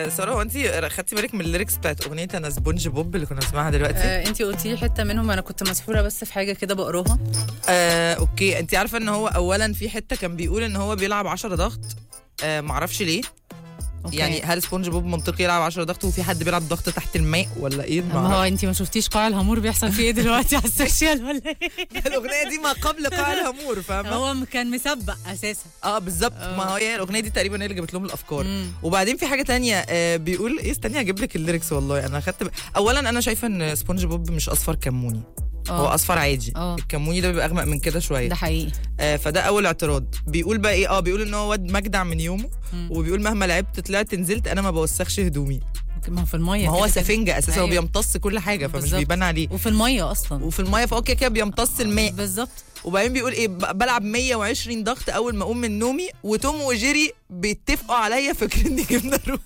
آه ساره هو انت خدتي بالك من الليركس بتاعت اغنيه انا سبونج بوب اللي كنا بنسمعها دلوقتي آه انت قلتي لي حته منهم انا كنت مسحوره بس في حاجه كده بقراها آه اوكي انت عارفه ان هو اولا في حته كان بيقول ان هو بيلعب 10 ضغط آه معرفش ليه أوكي. يعني هل سبونج بوب منطقي يلعب 10 ضغط وفي حد بيلعب ضغط تحت الماء ولا ايه ما هو معرفش. انت ما شفتيش قاع الهامور بيحصل فيه ايه دلوقتي على السوشيال ولا ايه الاغنيه دي ما قبل قاع الهامور فاهمه هو م- كان مسبق اساسا اه بالظبط ما هي الاغنيه دي تقريبا هي اللي جابت لهم الافكار مم. وبعدين في حاجه تانية آه بيقول ايه استني هجيب لك الليركس والله انا خدت ب... اولا انا شايفه ان سبونج بوب مش اصفر كموني هو اه اصفر عادي آه. الكموني ده بيبقى اغمق من كده شويه ده حقيقي آه فده اول اعتراض بيقول بقى ايه اه بيقول ان هو واد مجدع من يومه مم. وبيقول مهما لعبت طلعت نزلت انا ما بوسخش هدومي أوكي، ما هو في الميه ما هو كده كده. سفنجه اساسا هو أيوة. بيمتص كل حاجه فمش بالظبط. بيبان عليه وفي الميه اصلا وفي الميه فهو كده كده بيمتص الماء بالظبط وبعدين بيقول ايه ب- بلعب 120 ضغط اول ما اقوم من نومي وتوم وجيري بيتفقوا عليا فاكريني جبنه رومي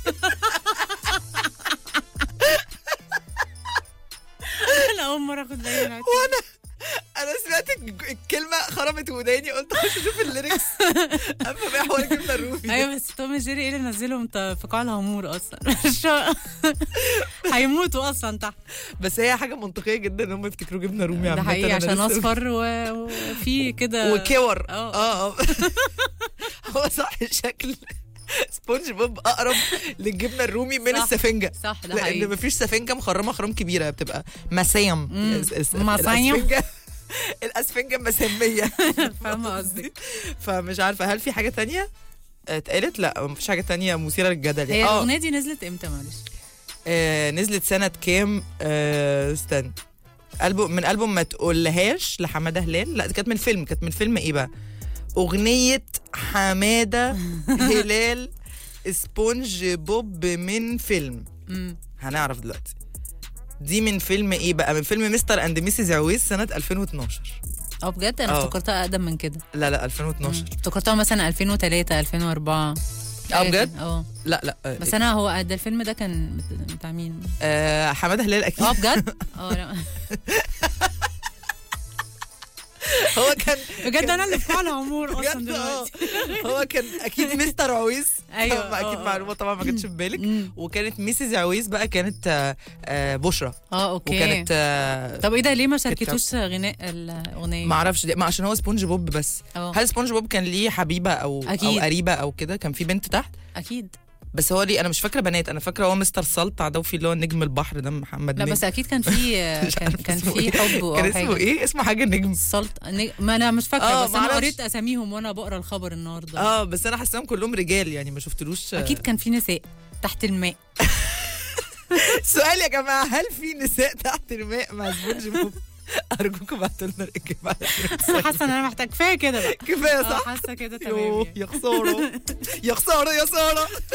انا اول مره اخد بالي من وانا انا سمعت الج- الكلمه خرمت وداني قلت اخش اشوف الليركس افهم ايه حوار الجبنه الرومي ايوه بس توم جيري ايه اللي نزلهم ت- في قاع الهامور اصلا مش- هيموتوا اصلا تحت بس هي حاجه منطقيه جدا ان هم يفتكروا جبنه رومي ده عامة. حقيقي أنا عشان لسه- اصفر و- وفي كده وكور اه. اه اه هو صح الشكل سبونج بوب اقرب للجبنه الرومي من صح. السفنجه صح ده لان حقيقي مفيش سفنجه مخرمه خرام كبيره بتبقى مسام مم. الس- الس- مسام. الاسفنجه الاسفنجه مسميه فاهمه قصدك فمش عارفه هل في حاجه تانية اتقالت لا مفيش حاجه تانية مثيره للجدل هي يعني اه الاغنيه دي نزلت امتى معلش آه، نزلت سنه كام آه، استنى ألبوم من ألبوم ما تقولهاش لحمادة هلال لا دي كانت من فيلم كانت من فيلم ايه بقى أغنية حمادة هلال سبونج بوب من فيلم امم هنعرف دلوقتي دي من فيلم ايه بقى من فيلم مستر اند ميسيز عويس سنة 2012 اه بجد انا اه. افتكرتها اقدم من كده لا لا 2012 افتكرتها مثلا 2003 2004 اه حاجة بجد؟ كده. اه لا لا آه، بس انا هو ده الفيلم ده كان بت- بتاع مين آه حمادة هلال اكيد اه بجد اه لا هو كان بجد انا اللي في قاع العمور اصلا بجد اه دلوقتي هو كان اكيد مستر عويس أيوة، ما اكيد اه، اه. معلومه طبعا ما جاتش في بالك مم. وكانت ميسيز عويس بقى كانت آه، آه، بشرى اه اوكي وكانت آه، طب ايه ده ليه ما كانت شاركتوش غناء الاغنيه ما اعرفش دي- ما عشان هو سبونج بوب بس اه هل سبونج بوب كان ليه حبيبه او أكيد. او قريبه او كده كان في بنت تحت اكيد بس هو ليه انا مش فاكره بنات انا فاكره هو مستر سلطع ده وفي اللي هو نجم البحر ده محمد لا نجم. بس اكيد كان في مش كان عارفة كان اسمه في إيه. حب او كان اسمه حاجه ايه اسمه حاجه نجم سلط نج... ما انا مش فاكره اه، بس انا معرفش. قريت اساميهم وانا بقرا الخبر النهارده اه بس انا حاساهم كلهم رجال يعني ما شفتلوش اكيد كان في نساء تحت الماء سؤال يا جماعه هل في نساء تحت الماء مع سبونج بوب ارجوكم ابعتوا لنا الاجابه على الواتساب. حاسه ان انا محتاج كفايه كده بقى كفايه اه صح حاسه كده تمام يوه، يعني. يا خساره يا خساره يا ساره